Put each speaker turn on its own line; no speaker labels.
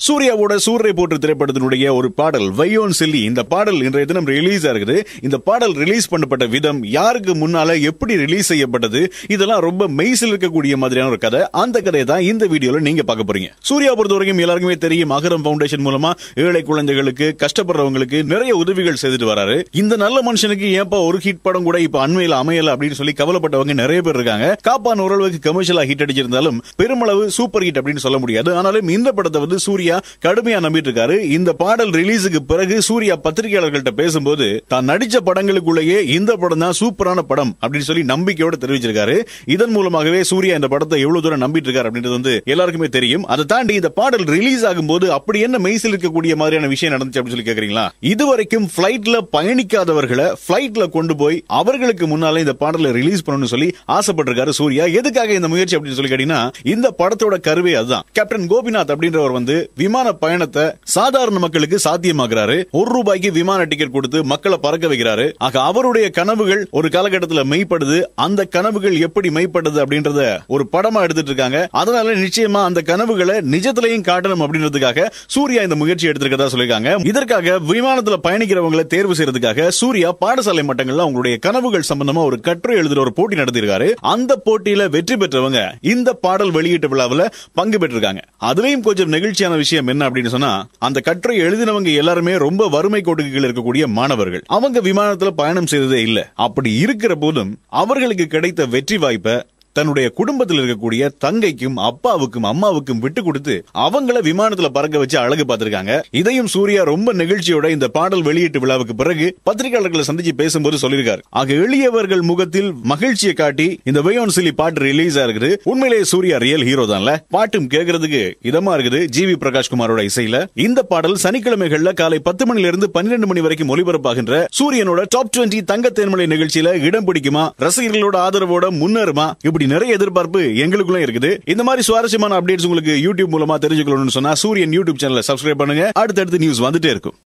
சூர்யாவோட சூரிய போற்று திரைப்படத்தினுடைய ஒரு பாடல் வையோன் செல்லி இந்த பாடல் இன்றைய தினம் ரிலீஸ் ஆகுது இந்த பாடல் ரிலீஸ் பண்ணப்பட்ட விதம் யாருக்கு முன்னால எப்படி ரிலீஸ் செய்யப்பட்டது இதெல்லாம் ரொம்ப மெய்சில் இருக்கக்கூடிய மாதிரியான ஒரு கதை அந்த கதையை தான் இந்த வீடியோல நீங்க பார்க்க போறீங்க சூர்யா பொறுத்த வரைக்கும் எல்லாருக்குமே தெரியும் அகரம் ஃபவுண்டேஷன் மூலமா ஏழை குழந்தைகளுக்கு கஷ்டப்படுறவங்களுக்கு நிறைய உதவிகள் செய்துட்டு வராரு இந்த நல்ல மனுஷனுக்கு ஏன்பா ஒரு ஹிட் படம் கூட இப்ப அண்மையில அமையல அப்படின்னு சொல்லி கவலைப்பட்டவங்க நிறைய பேர் இருக்காங்க காப்பான் ஓரளவுக்கு கமர்ஷியலா ஹிட் அடிச்சிருந்தாலும் பெருமளவு சூப்பர் ஹிட் அப்படின்னு சொல்ல முடியாது ஆனாலும் இந்த படத்தை வந்து சூர்யா கடுமையா நம்பிட்டு இருக்காரு இந்த பாடல் ரிலீஸுக்கு பிறகு சூர்யா பத்திரிகையாளர்கள்ட்ட பேசும்போது தான் நடிச்ச படங்களுக்குள்ளேயே இந்த படம் தான் சூப்பரான படம் அப்படின்னு சொல்லி நம்பிக்கையோட தெரிவிச்சிருக்காரு இதன் மூலமாகவே சூர்யா இந்த படத்தை எவ்வளவு தூரம் நம்பிட்டு இருக்காரு அப்படின்றது வந்து எல்லாருக்குமே தெரியும் அதை தாண்டி இந்த பாடல் ரிலீஸ் ஆகும்போது அப்படி என்ன மெய்சில் இருக்கக்கூடிய மாதிரியான விஷயம் நடந்துச்சு அப்படின்னு சொல்லி கேக்குறீங்களா இதுவரைக்கும் பிளைட்ல பயணிக்காதவர்களை பிளைட்ல கொண்டு போய் அவர்களுக்கு முன்னால இந்த பாடலை ரிலீஸ் பண்ணணும்னு சொல்லி ஆசைப்பட்டிருக்காரு சூர்யா எதுக்காக இந்த முயற்சி அப்படின்னு சொல்லி கேட்டீங்கன்னா இந்த படத்தோட கருவே அதுதான் கேப்டன் கோபிநாத் அப்படின்றவர் வந்து விமான பயணத்தை சாதாரண மக்களுக்கு சாத்தியமாக்குறாரு ஒரு ரூபாய்க்கு விமான டிக்கெட் கொடுத்து மக்களை பறக்க வைக்கிறாரு ஆக அவருடைய கனவுகள் ஒரு காலகட்டத்தில் மெய்ப்படுது அந்த கனவுகள் எப்படி மெய்ப்படுது அப்படின்றத ஒரு படமா எடுத்துட்டு இருக்காங்க அதனால நிச்சயமா அந்த கனவுகளை நிஜத்திலையும் காட்டணும் அப்படின்றதுக்காக சூர்யா இந்த முயற்சி எடுத்திருக்கதா சொல்லியிருக்காங்க இதற்காக விமானத்துல பயணிக்கிறவங்களை தேர்வு செய்யறதுக்காக சூர்யா பாடசாலை மட்டங்கள்ல அவங்களுடைய கனவுகள் சம்பந்தமா ஒரு கட்டுரை எழுதுற ஒரு போட்டி நடத்திருக்காரு அந்த போட்டியில வெற்றி பெற்றவங்க இந்த பாடல் வெளியீட்டு விழாவில் பங்கு பெற்றிருக்காங்க அதுலயும் கொஞ்சம் நெகிழ்ச்சியான விஷயம் என்ன அப்படின்னு சொன்னா அந்த கட்டுரை எழுதினவங்க எல்லாருமே ரொம்ப வறுமை கோட்டுக்கு கீழ இருக்கக்கூடிய மாணவர்கள் அவங்க விமானத்துல பயணம் செய்ததே இல்ல அப்படி இருக்கிற போதும் அவர்களுக்கு கிடைத்த வெற்றி வாய்ப்பை தன்னுடைய குடும்பத்தில் இருக்கக்கூடிய தங்கைக்கும் அப்பாவுக்கும் அம்மாவுக்கும் விட்டு கொடுத்து அவங்கள விமானத்துல பறக்க வச்சு அழகு பார்த்திருக்காங்க இதையும் சூர்யா ரொம்ப நெகிழ்ச்சியோட இந்த பாடல் வெளியீட்டு விழாவுக்கு பிறகு பத்திரிகையாளர்களை சந்திச்சு பேசும்போது சொல்லியிருக்காரு ஆக எளியவர்கள் முகத்தில் மகிழ்ச்சியை காட்டி இந்த வேயோன் சிலி பாட்டு ரிலீஸ் ஆகுது உண்மையிலேயே சூர்யா ரியல் ஹீரோ தான்ல பாட்டும் கேட்கறதுக்கு இதமா இருக்குது ஜி வி பிரகாஷ் குமாரோட இசையில இந்த பாடல் சனிக்கிழமைகள்ல காலை பத்து மணில இருந்து பன்னிரண்டு மணி வரைக்கும் ஒலிபரப்பாகின்ற சூரியனோட டாப் டுவெண்டி தங்க தேன்மலை நிகழ்ச்சியில இடம் பிடிக்குமா ரசிகர்களோட ஆதரவோட முன்னேறுமா இப்படி நிறைய எதிர்பார்ப்பு எங்களுக்குள்ள இருக்குது இந்த மாதிரி சுவாரஸ்யமான அப்டேட்ஸ் உங்களுக்கு யூடியூப் மூலமா தெரிஞ்சுக்கணும்னு சொன்னா சூரியன் யூடியூப் சேனலை சப்ஸ்கிரைப் பண்ணுங்க அடுத்தடுத்து நியூஸ் வந்துட்டே இருக்கும்